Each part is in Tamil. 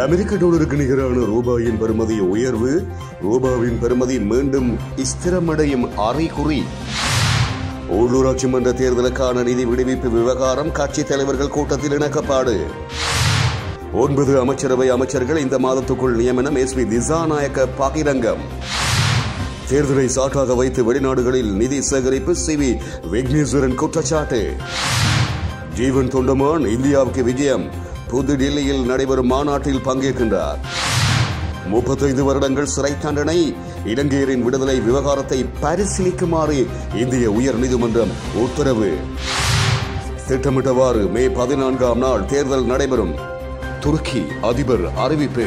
அமெரிக்க டாலருக்கு நிகரான ரூபாயின் பெறுமதி உயர்வு ரூபாவின் பெறுமதி மீண்டும் ஸ்திரமடையும் அறிகுறி உள்ளூராட்சி மன்ற தேர்தலுக்கான நிதி விடுவிப்பு விவகாரம் கட்சித் தலைவர்கள் கூட்டத்தில் இணக்கப்பாடு ஒன்பது அமைச்சரவை அமைச்சர்கள் இந்த மாதத்துக்குள் நியமனம் எஸ் பி திசாநாயக்க பகிரங்கம் தேர்தலை சாட்டாக வைத்து வெளிநாடுகளில் நிதி சேகரிப்பு சி வி விக்னேஸ்வரன் குற்றச்சாட்டு ஜீவன் தொண்டமான் இந்தியாவுக்கு விஜயம் புதுடில்லியில் நடைபெறும் மாநாட்டில் பங்கேற்கின்றார் முப்பத்தைந்து வருடங்கள் சிறை தண்டனை இலங்கையரின் விடுதலை விவகாரத்தை பரிசீலிக்குமாறு இந்திய உயர் நீதிமன்றம் உத்தரவு திட்டமிட்டவாறு மே பதினான்காம் நாள் தேர்தல் நடைபெறும் துருக்கி அதிபர் அறிவிப்பு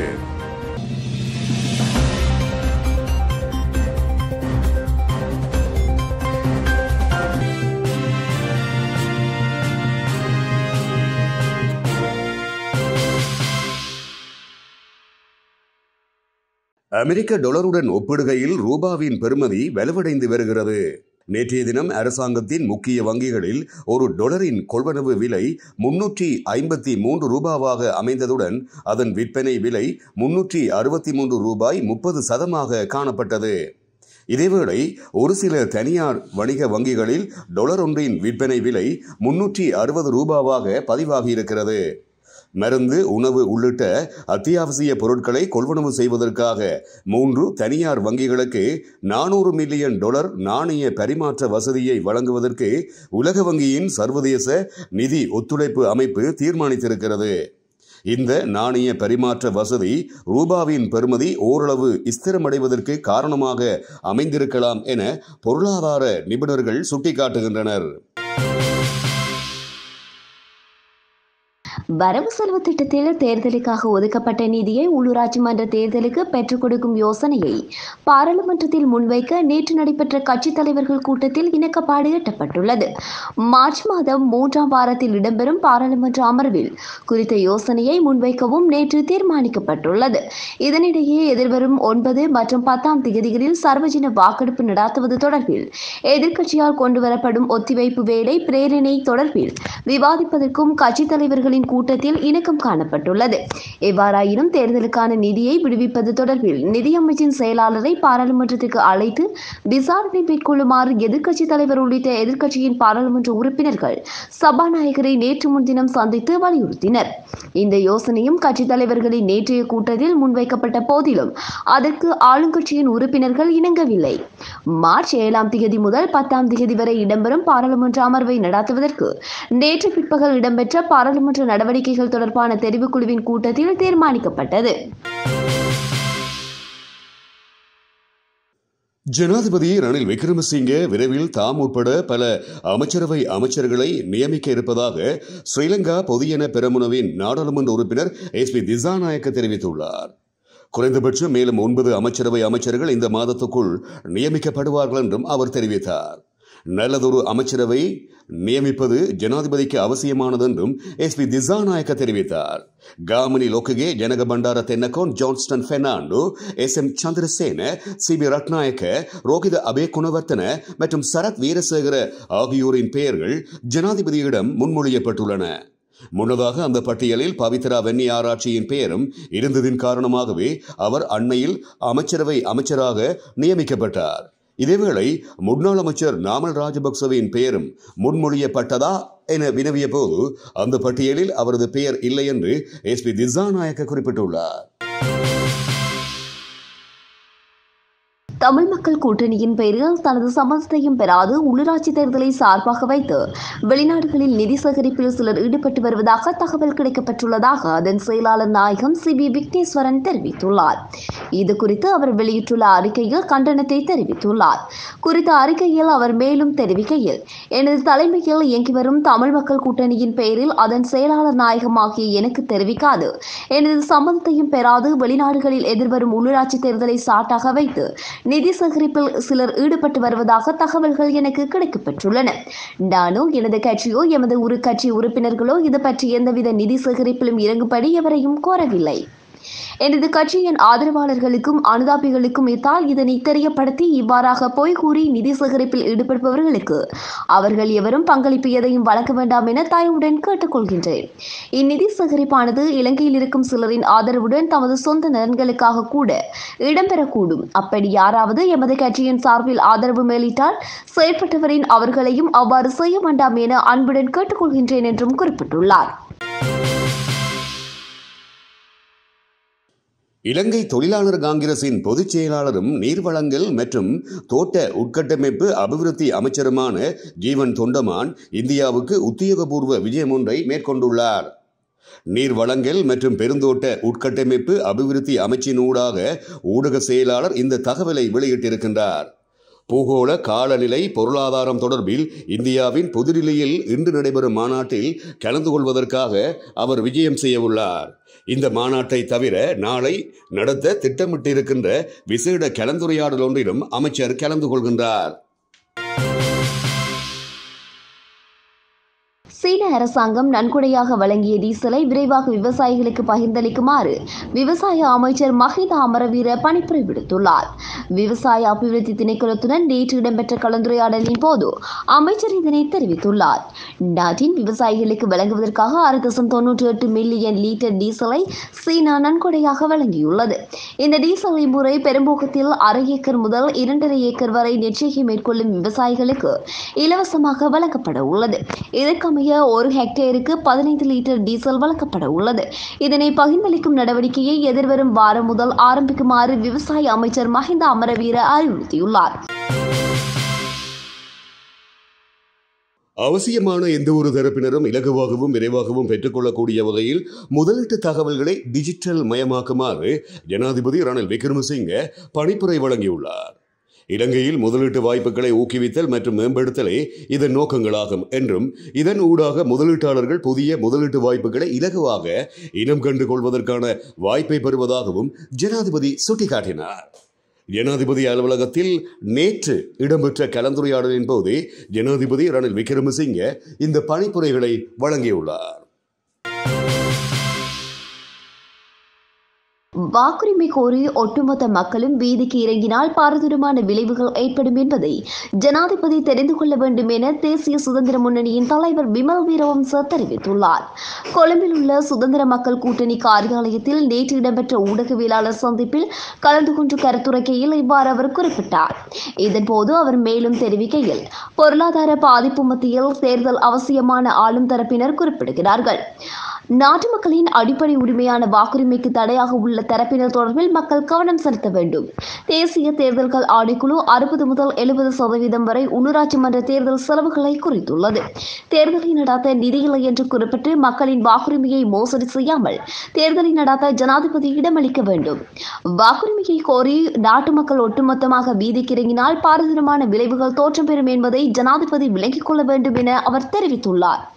அமெரிக்க டாலருடன் ஒப்பிடுகையில் ரூபாவின் பெறுமதி வலுவடைந்து வருகிறது நேற்றைய தினம் அரசாங்கத்தின் முக்கிய வங்கிகளில் ஒரு டொலரின் கொள்வனவு விலை முன்னூற்றி ஐம்பத்தி மூன்று ரூபாவாக அமைந்ததுடன் அதன் விற்பனை விலை முன்னூற்றி அறுபத்தி மூன்று ரூபாய் முப்பது சதமாக காணப்பட்டது இதேவேளை ஒரு சில தனியார் வணிக வங்கிகளில் டொலர் ஒன்றின் விற்பனை விலை முன்னூற்றி அறுபது ரூபாவாக பதிவாகியிருக்கிறது மருந்து உணவு உள்ளிட்ட அத்தியாவசிய பொருட்களை கொள்வனவு செய்வதற்காக மூன்று தனியார் வங்கிகளுக்கு நானூறு மில்லியன் டாலர் நாணய பரிமாற்ற வசதியை வழங்குவதற்கு உலக வங்கியின் சர்வதேச நிதி ஒத்துழைப்பு அமைப்பு தீர்மானித்திருக்கிறது இந்த நாணய பரிமாற்ற வசதி ரூபாவின் பெறுமதி ஓரளவு ஸ்திரமடைவதற்கு காரணமாக அமைந்திருக்கலாம் என பொருளாதார நிபுணர்கள் சுட்டிக்காட்டுகின்றனர் வரவு செலவு திட்டத்தில் தேர்தலுக்காக ஒதுக்கப்பட்ட நிதியை உள்ளூராட்சி மன்ற தேர்தலுக்கு பெற்றுக் கொடுக்கும் யோசனையை பாராளுமன்றத்தில் முன்வைக்க நேற்று நடைபெற்ற கட்சித் தலைவர்கள் கூட்டத்தில் இணக்கப்பாடு எட்டப்பட்டுள்ளது மார்ச் மாதம் மூன்றாம் வாரத்தில் இடம்பெறும் பாராளுமன்ற அமர்வில் குறித்த யோசனையை முன்வைக்கவும் நேற்று தீர்மானிக்கப்பட்டுள்ளது இதனிடையே எதிர்வரும் ஒன்பது மற்றும் பத்தாம் தேதிகளில் சர்வஜன வாக்கெடுப்பு நடாத்துவது தொடர்பில் எதிர்க்கட்சியால் கொண்டுவரப்படும் ஒத்திவைப்பு வேலை பிரேரணை தொடர்பில் விவாதிப்பதற்கும் கட்சித் தலைவர்களின் கூட்டத்தில் இணக்கம் காணப்பட்டுள்ளது எவ்வாறாயினும் தேர்தலுக்கான நிதியை விடுவிப்பது தொடர்பில் நிதியமைச்சின் செயலாளரை பாராளுமன்றத்திற்கு அழைத்து விசாரணை மேற்கொள்ளுமாறு எதிர்க்கட்சித் தலைவர் உள்ளிட்ட எதிர்க்கட்சியின் பாராளுமன்ற உறுப்பினர்கள் சபாநாயகரை நேற்று முன்தினம் சந்தித்து வலியுறுத்தினர் இந்த யோசனையும் கட்சித் தலைவர்களின் நேற்றைய கூட்டத்தில் முன்வைக்கப்பட்ட போதிலும் அதற்கு ஆளுங்கட்சியின் உறுப்பினர்கள் இணங்கவில்லை மார்ச் ஏழாம் தேதி முதல் பத்தாம் தேதி வரை இடம்பெறும் பாராளுமன்ற அமர்வை நடத்துவதற்கு நேற்று பிற்பகல் இடம்பெற்ற பாராளுமன்ற நடவடிக்கைகள் தொடர்பான தெரிவுக்குழுவின் கூட்டத்தில் தீர்மானிக்கப்பட்டது ஜனாதிபதி ரணில் விக்ரமசிங்க விரைவில் தாம் உட்பட பல அமைச்சரவை அமைச்சர்களை நியமிக்க இருப்பதாக ஸ்ரீலங்கா பொதுஜன பெரமுனவின் நாடாளுமன்ற உறுப்பினர் எஸ் பி திசாநாயக்க தெரிவித்துள்ளார் குறைந்தபட்சம் மேலும் ஒன்பது அமைச்சரவை அமைச்சர்கள் இந்த மாதத்துக்குள் நியமிக்கப்படுவார்கள் என்றும் அவர் தெரிவித்தார் நல்லதொரு அமைச்சரவை நியமிப்பது ஜனாதிபதிக்கு அவசியமானது என்றும் எஸ் பி திசாநாயக்க தெரிவித்தார் Gamini Lokuge Janaka Bandara Tennakoon Johnston Fernando S M Chandrasena C B Ratnayake Rohitha Abeygunawardena மற்றும் சரத் வீரசேகர ஆகியோரின் பெயர்கள் ஜனாதிபதியிடம் முன்மொழியப்பட்டுள்ளன முன்னதாக அந்த பட்டியலில் பவித்ரா வெண்ணி ஆராய்ச்சியின் பெயரும் இருந்ததின் காரணமாகவே அவர் அண்மையில் அமைச்சரவை அமைச்சராக நியமிக்கப்பட்டார் இதேவேளை முன்னாள் அமைச்சர் நாமல் ராஜபக்சவின் பெயரும் முன்மொழியப்பட்டதா என வினவிய போது அந்த பட்டியலில் அவரது பெயர் இல்லை என்று எஸ் பி திசாநாயக்க குறிப்பிட்டுள்ளார் தமிழ் மக்கள் கூட்டணியின் பெயரில் தனது சம்மதத்தையும் பெறாது உள்ளூராட்சி தேர்தலை சார்பாக வைத்து வெளிநாடுகளில் நிதி சேகரிப்பில் சிலர் ஈடுபட்டு வருவதாக தகவல் கிடைக்கப்பட்டுள்ளதாக அதன் செயலாளர் நாயகம் சி பி விக்னேஸ்வரன் தெரிவித்துள்ளார் இது குறித்து அவர் வெளியிட்டுள்ள அறிக்கையில் கண்டனத்தை தெரிவித்துள்ளார் குறித்த அறிக்கையில் அவர் மேலும் தெரிவிக்கையில் எனது தலைமையில் இயங்கி வரும் தமிழ் மக்கள் கூட்டணியின் பெயரில் அதன் செயலாளர் நாயகமாகிய எனக்கு தெரிவிக்காது எனது சம்மதத்தையும் பெறாது வெளிநாடுகளில் எதிர்வரும் உள்ளூராட்சி தேர்தலை சாட்டாக வைத்து நிதி சேகரிப்பில் சிலர் ஈடுபட்டு வருவதாக தகவல்கள் எனக்கு கிடைக்கப்பெற்றுள்ளன நானோ எனது கட்சியோ எமது ஒரு கட்சி உறுப்பினர்களோ இது பற்றி எந்தவித நிதி சேகரிப்பிலும் இறங்கும்படி எவரையும் கோரவில்லை எனது கட்சியின் ஆதரவாளர்களுக்கும் அனுதாபிகளுக்கும் இத்தால் இதனை தெரியப்படுத்தி இவ்வாறாக பொய் கூறி நிதி சேகரிப்பில் ஈடுபடுபவர்களுக்கு அவர்கள் எவரும் பங்களிப்பு எதையும் வழங்க வேண்டாம் என தாயுடன் கேட்டுக்கொள்கின்றேன் இந்நிதி சேகரிப்பானது இலங்கையில் இருக்கும் சிலரின் ஆதரவுடன் தமது சொந்த நலன்களுக்காக கூட இடம்பெறக்கூடும் அப்படி யாராவது எமது கட்சியின் சார்பில் ஆதரவு மேலிட்டால் செயற்பட்டவரின் அவர்களையும் அவ்வாறு செய்ய வேண்டாம் என அன்புடன் கேட்டுக்கொள்கின்றேன் என்றும் குறிப்பிட்டுள்ளார் இலங்கை தொழிலாளர் காங்கிரசின் பொதுச் செயலாளரும் நீர்வளங்கள் மற்றும் தோட்ட உட்கட்டமைப்பு அபிவிருத்தி அமைச்சருமான ஜீவன் தொண்டமான் இந்தியாவுக்கு உத்தியோகபூர்வ விஜயம் ஒன்றை மேற்கொண்டுள்ளார் நீர் வளங்கள் மற்றும் பெருந்தோட்ட உட்கட்டமைப்பு அபிவிருத்தி அமைச்சினூடாக ஊடக செயலாளர் இந்த தகவலை வெளியிட்டிருக்கின்றார் பூகோள காலநிலை பொருளாதாரம் தொடர்பில் இந்தியாவின் புதுடில்லியில் இன்று நடைபெறும் மாநாட்டில் கலந்து கொள்வதற்காக அவர் விஜயம் செய்யவுள்ளார் இந்த மாநாட்டை தவிர நாளை நடத்த திட்டமிட்டிருக்கின்ற விசேட கலந்துரையாடல் ஒன்றிலும் அமைச்சர் கலந்து கொள்கின்றார் சீன அரசாங்கம் நன்கொடையாக வழங்கிய டீசலை விரைவாக விவசாயிகளுக்கு பகிர்ந்தளிக்குமாறு விவசாய அமைச்சர் மஹிந்த அமரவீர பணிப்புரை விடுத்துள்ளார் விவசாய அபிவிருத்தி திணைக்களத்துடன் நேற்று இடம்பெற்ற கலந்துரையாடலின் போது அமைச்சர் இதனை தெரிவித்துள்ளார் நாட்டின் விவசாயிகளுக்கு வழங்குவதற்காக ஆறு தசம் தொன்னூற்றி எட்டு மில்லியன் லீட்டர் டீசலை சீனா நன்கொடையாக வழங்கியுள்ளது இந்த டீசல் இம்முறை பெரும்போக்கத்தில் அரை ஏக்கர் முதல் இரண்டரை ஏக்கர் வரை நெற்செய்கை மேற்கொள்ளும் விவசாயிகளுக்கு இலவசமாக வழங்கப்பட உள்ளது இதற்கமைய ஒரு ஹெக்டேருக்கு பதினைந்து லிட்டர் டீசல் வழங்கப்பட உள்ளது இதனை பகிர்ந்தளிக்கும் நடவடிக்கையை எதிர்வரும் வாரம் முதல் ஆரம்பிக்குமாறு விவசாய அமைச்சர் மஹிந்த அமரவீர அறிவுறுத்தியுள்ளார் அவசியமான எந்த ஒரு தரப்பினரும் இலகுவாகவும் விரைவாகவும் பெற்றுக்கொள்ளக்கூடிய வகையில் முதலீட்டு தகவல்களை டிஜிட்டல் மயமாக்குமாறு ஜனாதிபதி ரணில் விக்ரமசிங்க பணிப்புரை வழங்கியுள்ளார் இலங்கையில் முதலீட்டு வாய்ப்புகளை ஊக்குவித்தல் மற்றும் மேம்படுத்தலே இதன் நோக்கங்களாகும் என்றும் இதன் ஊடாக முதலீட்டாளர்கள் புதிய முதலீட்டு வாய்ப்புகளை இலகுவாக இனம் கண்டு கொள்வதற்கான வாய்ப்பை பெறுவதாகவும் ஜனாதிபதி சுட்டிக்காட்டினார் ஜனாதிபதி அலுவலகத்தில் நேற்று இடம்பெற்ற கலந்துரையாடலின் போது ஜனாதிபதி ரணில் விக்ரமசிங்க இந்த பணிப்புரைகளை வழங்கியுள்ளார் வாக்குரிமை கோரி ஒட்டுமொத்த மக்களும் வீதிக்கு இறங்கினால் பாரதூரமான விளைவுகள் ஏற்படும் என்பதை ஜனாதிபதி தெரிந்து கொள்ள வேண்டும் என தேசிய சுதந்திர முன்னணியின் தலைவர் பிமல் வீரவம்ச தெரிவித்துள்ளார் கொழும்பில் உள்ள சுதந்திர மக்கள் கூட்டணி காரியாலயத்தில் நேற்று இடம்பெற்ற ஊடகவியலாளர் சந்திப்பில் கலந்து கொண்டு கருத்துரைக்கையில் இவ்வாறு அவர் குறிப்பிட்டார் இதன்போது அவர் மேலும் தெரிவிக்கையில் பொருளாதார பாதிப்பு மத்தியில் தேர்தல் அவசியமான ஆளும் தரப்பினர் குறிப்பிடுகிறார்கள் நாட்டு மக்களின் அடிப்படை உரிமையான வாக்குரிமைக்கு தடையாக உள்ள தரப்பினர் தொடர்பில் மக்கள் கவனம் செலுத்த வேண்டும் தேசிய தேர்தல்கள் ஆணைக்குழு அறுபது முதல் எழுபது சதவீதம் வரை உள்ளூராட்சி மன்ற தேர்தல் செலவுகளை குறித்துள்ளது தேர்தலை நடத்த நிதியில்லை என்று குறிப்பிட்டு மக்களின் வாக்குரிமையை மோசடி செய்யாமல் தேர்தலை நடத்த ஜனாதிபதி இடமளிக்க வேண்டும் வாக்குரிமையை கோரி நாட்டு மக்கள் ஒட்டுமொத்தமாக வீதிக்கு இறங்கினால் பாரதூரமான விளைவுகள் தோற்றம் பெறும் என்பதை ஜனாதிபதி விளங்கிக் கொள்ள வேண்டும் என அவர் தெரிவித்துள்ளார்